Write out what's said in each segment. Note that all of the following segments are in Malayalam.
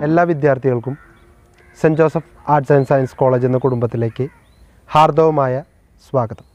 എല്ലാ വിദ്യാർത്ഥികൾക്കും saint Joseph arts and science college എന്ന കുടുംബത്തിലേക്ക് ഹാർദവമായ സ്വാഗതം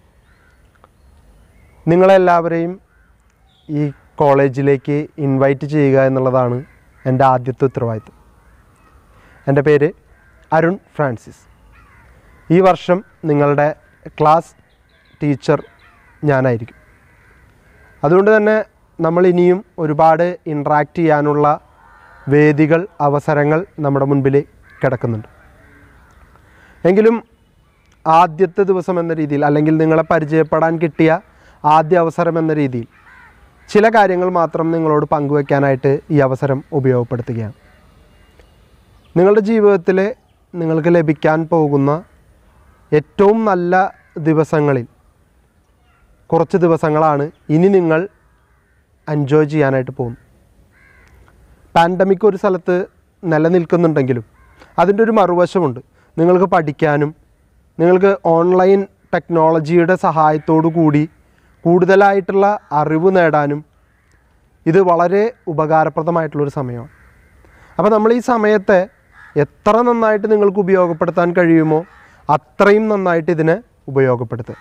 നിങ്ങളെല്ലാവരെയും ഈ കോളേജിലേക്ക് ഇൻവൈറ്റ് ചെയ്യുക എന്നുള്ളതാണ് എൻ്റെ ആദ്യത്തെ ഉത്തരവാദിത്വം എൻ്റെ പേര് അരുൺ ഫ്രാൻസിസ് ഈ വർഷം നിങ്ങളുടെ ക്ലാസ് ടീച്ചർ ഞാനായിരിക്കും അതുകൊണ്ട് തന്നെ നമ്മൾ ഇനിയും ഒരുപാട് ഇൻട്രാക്റ്റ് ചെയ്യാനുള്ള വേദികൾ അവസരങ്ങൾ നമ്മുടെ മുൻപിൽ കിടക്കുന്നുണ്ട് എങ്കിലും ആദ്യത്തെ ദിവസം എന്ന രീതിയിൽ അല്ലെങ്കിൽ നിങ്ങളെ പരിചയപ്പെടാൻ കിട്ടിയ ആദ്യ അവസരം എന്ന രീതിയിൽ ചില കാര്യങ്ങൾ മാത്രം നിങ്ങളോട് പങ്കുവെക്കാനായിട്ട് ഈ അവസരം ഉപയോഗപ്പെടുത്തുകയാണ് നിങ്ങളുടെ ജീവിതത്തിൽ നിങ്ങൾക്ക് ലഭിക്കാൻ പോകുന്ന ഏറ്റവും നല്ല ദിവസങ്ങളിൽ കുറച്ച് ദിവസങ്ങളാണ് ഇനി നിങ്ങൾ എൻജോയ് ചെയ്യാനായിട്ട് പോകുന്നത് പാൻഡമിക് ഒരു സ്ഥലത്ത് നിലനിൽക്കുന്നുണ്ടെങ്കിലും അതിൻ്റെ ഒരു മറുവശമുണ്ട് നിങ്ങൾക്ക് പഠിക്കാനും നിങ്ങൾക്ക് ഓൺലൈൻ ടെക്നോളജിയുടെ സഹായത്തോടു കൂടി കൂടുതലായിട്ടുള്ള അറിവ് നേടാനും ഇത് വളരെ ഉപകാരപ്രദമായിട്ടുള്ളൊരു സമയമാണ് അപ്പോൾ നമ്മൾ ഈ സമയത്തെ എത്ര നന്നായിട്ട് നിങ്ങൾക്ക് ഉപയോഗപ്പെടുത്താൻ കഴിയുമോ അത്രയും നന്നായിട്ട് ഇതിനെ ഉപയോഗപ്പെടുത്തുക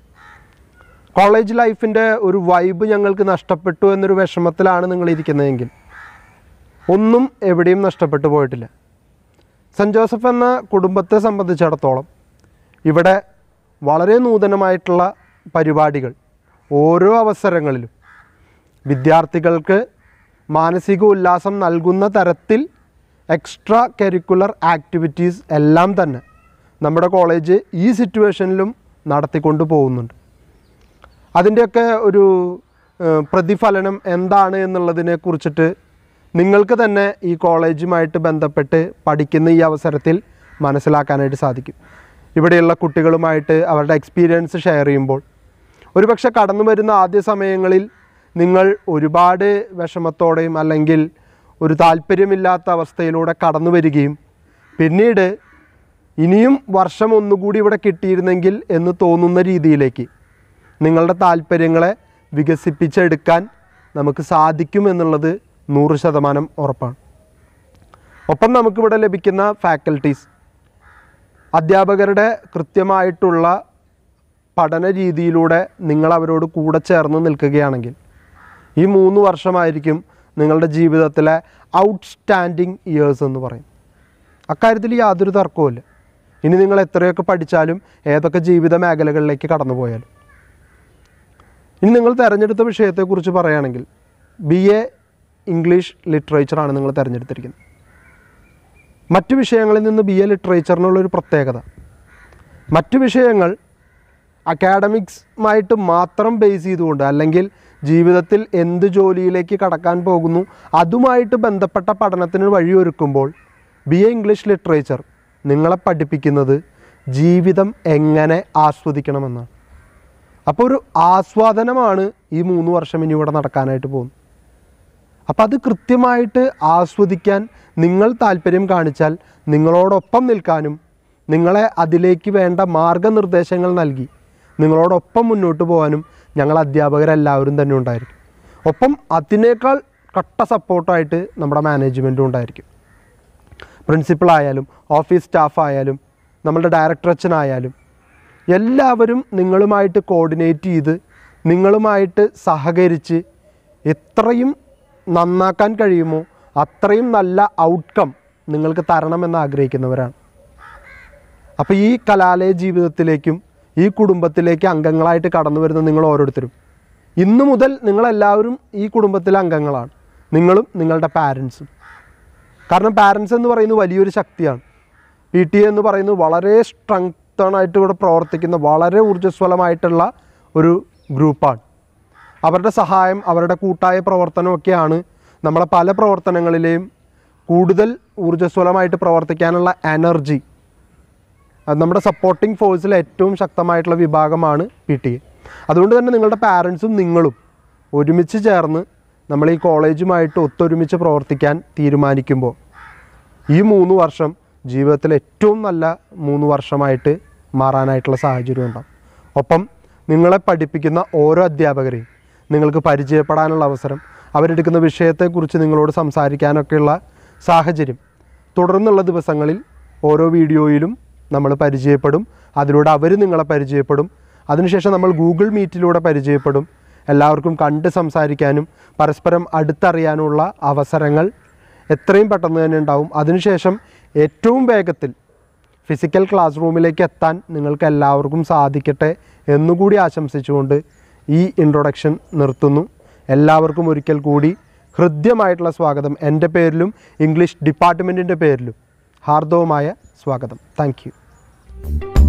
കോളേജ് ലൈഫിൻ്റെ ഒരു വൈബ് ഞങ്ങൾക്ക് നഷ്ടപ്പെട്ടു എന്നൊരു വിഷമത്തിലാണ് നിങ്ങൾ ഇരിക്കുന്നതെങ്കിൽ ഒന്നും എവിടെയും നഷ്ടപ്പെട്ടു പോയിട്ടില്ല സെൻറ്റ് ജോസഫ് എന്ന കുടുംബത്തെ സംബന്ധിച്ചിടത്തോളം ഇവിടെ വളരെ നൂതനമായിട്ടുള്ള പരിപാടികൾ ഓരോ അവസരങ്ങളിലും വിദ്യാർത്ഥികൾക്ക് മാനസിക ഉല്ലാസം നൽകുന്ന തരത്തിൽ എക്സ്ട്രാ കരിക്കുലർ ആക്ടിവിറ്റീസ് എല്ലാം തന്നെ നമ്മുടെ കോളേജ് ഈ സിറ്റുവേഷനിലും നടത്തിക്കൊണ്ട് പോകുന്നുണ്ട് അതിൻ്റെയൊക്കെ ഒരു ഏഹ്, പ്രതിഫലനം എന്താണ് എന്നുള്ളതിനെ കുറിച്ചിട്ട് നിങ്ങൾക്ക് തന്നെ ഈ കോളേജുമായിട്ട് ബന്ധപ്പെട്ട് പഠിക്കുന്ന ഈ അവസരത്തിൽ മനസ്സിലാക്കാനായിട്ട് സാധിക്കും ഇവിടെയുള്ള കുട്ടികളുമായിട്ട് അവരുടെ എക്സ്പീരിയൻസ് ഷെയർ ചെയ്യുമ്പോൾ ഒരുപക്ഷെ കടന്നു വരുന്ന ആദ്യ സമയങ്ങളിൽ നിങ്ങൾ ഒരുപാട് വിഷമത്തോടെയും അല്ലെങ്കിൽ ഒരു താല്പര്യമില്ലാത്ത അവസ്ഥയിലൂടെ കടന്നു വരികയും പിന്നീട് ഇനിയും വർഷം ഒന്നുകൂടി ഇവിടെ കിട്ടിയിരുന്നെങ്കിൽ എന്ന് തോന്നുന്ന രീതിയിലേക്ക് നിങ്ങളുടെ താല്പര്യങ്ങളെ വികസിപ്പിച്ചെടുക്കാൻ നമുക്ക് സാധിക്കുമെന്നുള്ളത് നൂറ് ശതമാനം ഉറപ്പാണ് ഒപ്പം നമുക്കിവിടെ ലഭിക്കുന്ന ഫാക്കൽറ്റീസ് അധ്യാപകരുടെ കൃത്യമായിട്ടുള്ള പഠന രീതിയിലൂടെ നിങ്ങൾ അവരോട് കൂടെ ചേർന്ന് നിൽക്കുകയാണെങ്കിൽ ഈ മൂന്ന് വർഷമായിരിക്കും നിങ്ങളുടെ ജീവിതത്തിലെ ഔട്ട്സ്റ്റാൻഡിങ് ഇയേഴ്സ് എന്ന് പറയും അക്കാര്യത്തിൽ യാതൊരു തർക്കവുമില്ല ഇനി നിങ്ങൾ എത്രയൊക്കെ പഠിച്ചാലും ഏതൊക്കെ ജീവിത മേഖലകളിലേക്ക് കടന്നു പോയാലും ഇനി നിങ്ങൾ തിരഞ്ഞെടുത്ത വിഷയത്തെക്കുറിച്ച് പറയുകയാണെങ്കിൽ ബി എ ഇംഗ്ലീഷ് ലിറ്ററേച്ചറാണ് നിങ്ങൾ തിരഞ്ഞെടുത്തിരിക്കുന്നത് മറ്റു വിഷയങ്ങളിൽ നിന്ന് ബി എ ലിറ്ററേച്ചറിനുള്ളൊരു പ്രത്യേകത മറ്റു വിഷയങ്ങൾ അക്കാഡമിക്സുമായിട്ട് മാത്രം ബേസ് ചെയ്തുകൊണ്ട് അല്ലെങ്കിൽ ജീവിതത്തിൽ എന്ത് ജോലിയിലേക്ക് കടക്കാൻ പോകുന്നു അതുമായിട്ട് ബന്ധപ്പെട്ട പഠനത്തിന് വഴിയൊരുക്കുമ്പോൾ ബി എ ഇംഗ്ലീഷ് ലിറ്ററേച്ചർ നിങ്ങളെ പഠിപ്പിക്കുന്നത് ജീവിതം എങ്ങനെ ആസ്വദിക്കണമെന്നാണ് അപ്പോൾ ഒരു ആസ്വാദനമാണ് ഈ മൂന്ന് വർഷം ഇനി ഇവിടെ നടക്കാനായിട്ട് പോകുന്നത് അപ്പം അത് കൃത്യമായിട്ട് ആസ്വദിക്കാൻ നിങ്ങൾ താല്പര്യം കാണിച്ചാൽ നിങ്ങളോടൊപ്പം നിൽക്കാനും നിങ്ങളെ അതിലേക്ക് വേണ്ട മാർഗനിർദ്ദേശങ്ങൾ നൽകി നിങ്ങളോടൊപ്പം മുന്നോട്ട് പോകാനും ഞങ്ങൾ അധ്യാപകരെല്ലാവരും തന്നെ ഉണ്ടായിരിക്കും ഒപ്പം അതിനേക്കാൾ കട്ട സപ്പോർട്ടായിട്ട് നമ്മുടെ മാനേജ്മെൻറ്റും ഉണ്ടായിരിക്കും പ്രിൻസിപ്പൾ ആയാലും ഓഫീസ് സ്റ്റാഫ് ആയാലും നമ്മളുടെ ഡയറക്ടർ അച്ഛനായാലും എല്ലാവരും നിങ്ങളുമായിട്ട് കോർഡിനേറ്റ് ചെയ്ത് നിങ്ങളുമായിട്ട് സഹകരിച്ച് എത്രയും നന്നാക്കാൻ കഴിയുമോ അത്രയും നല്ല ഔട്ട്കം നിങ്ങൾക്ക് തരണമെന്ന് ആഗ്രഹിക്കുന്നവരാണ് അപ്പോൾ ഈ കലാലയ ജീവിതത്തിലേക്കും ഈ കുടുംബത്തിലേക്ക് അംഗങ്ങളായിട്ട് കടന്നു വരുന്ന നിങ്ങൾ ഓരോരുത്തരും ഇന്നു മുതൽ നിങ്ങളെല്ലാവരും ഈ കുടുംബത്തിലെ അംഗങ്ങളാണ് നിങ്ങളും നിങ്ങളുടെ പാരൻസും കാരണം പാരൻസ് എന്ന് പറയുന്നത് വലിയൊരു ശക്തിയാണ് പി ടി എ എന്ന് പറയുന്നത് വളരെ സ്ട്രെങ്തൺ ആയിട്ട് ഇവിടെ പ്രവർത്തിക്കുന്ന വളരെ ഊർജ്ജസ്വലമായിട്ടുള്ള ഒരു ഗ്രൂപ്പാണ് അവരുടെ സഹായം അവരുടെ കൂട്ടായ പ്രവർത്തനമൊക്കെയാണ് നമ്മളെ പല പ്രവർത്തനങ്ങളിലെയും കൂടുതൽ ഊർജ്ജസ്വലമായിട്ട് പ്രവർത്തിക്കാനുള്ള എനർജി അത് നമ്മുടെ സപ്പോർട്ടിംഗ് ഫോഴ്സിലെ ഏറ്റവും ശക്തമായിട്ടുള്ള വിഭാഗമാണ് പി ടി എ അതുകൊണ്ട് തന്നെ നിങ്ങളുടെ പാരൻസും നിങ്ങളും ഒരുമിച്ച് ചേർന്ന് നമ്മൾ ഈ കോളേജുമായിട്ട് ഒത്തൊരുമിച്ച് പ്രവർത്തിക്കാൻ തീരുമാനിക്കുമ്പോൾ ഈ മൂന്ന് വർഷം ജീവിതത്തിലെ ഏറ്റവും നല്ല മൂന്ന് വർഷമായിട്ട് മാറാനായിട്ടുള്ള സാഹചര്യം ഉണ്ടാവും ഒപ്പം നിങ്ങളെ പഠിപ്പിക്കുന്ന ഓരോ അധ്യാപകരെയും നിങ്ങൾക്ക് പരിചയപ്പെടാനുള്ള അവസരം അവരെടുക്കുന്ന വിഷയത്തെക്കുറിച്ച് നിങ്ങളോട് സംസാരിക്കാനൊക്കെയുള്ള സാഹചര്യം തുടർന്നുള്ള ദിവസങ്ങളിൽ ഓരോ വീഡിയോയിലും നമ്മൾ പരിചയപ്പെടും അതിലൂടെ അവർ നിങ്ങളെ പരിചയപ്പെടും അതിനുശേഷം നമ്മൾ ഗൂഗിൾ മീറ്റിലൂടെ പരിചയപ്പെടും എല്ലാവർക്കും കണ്ട് സംസാരിക്കാനും പരസ്പരം അടുത്തറിയാനുള്ള അവസരങ്ങൾ എത്രയും പെട്ടെന്ന് തന്നെ ഉണ്ടാവും അതിനുശേഷം ഏറ്റവും വേഗത്തിൽ ഫിസിക്കൽ ക്ലാസ് റൂമിലേക്ക് എത്താൻ നിങ്ങൾക്ക് എല്ലാവർക്കും സാധിക്കട്ടെ എന്നുകൂടി ആശംസിച്ചുകൊണ്ട് ഈ ഇൻട്രൊഡക്ഷൻ നിർത്തുന്നു എല്ലാവർക്കും ഒരിക്കൽ കൂടി ഹൃദ്യമായിട്ടുള്ള സ്വാഗതം എൻ്റെ പേരിലും ഇംഗ്ലീഷ് ഡിപ്പാർട്ട്മെൻറ്റിൻ്റെ പേരിലും ഹാർദവമായ സ്വാഗതം താങ്ക്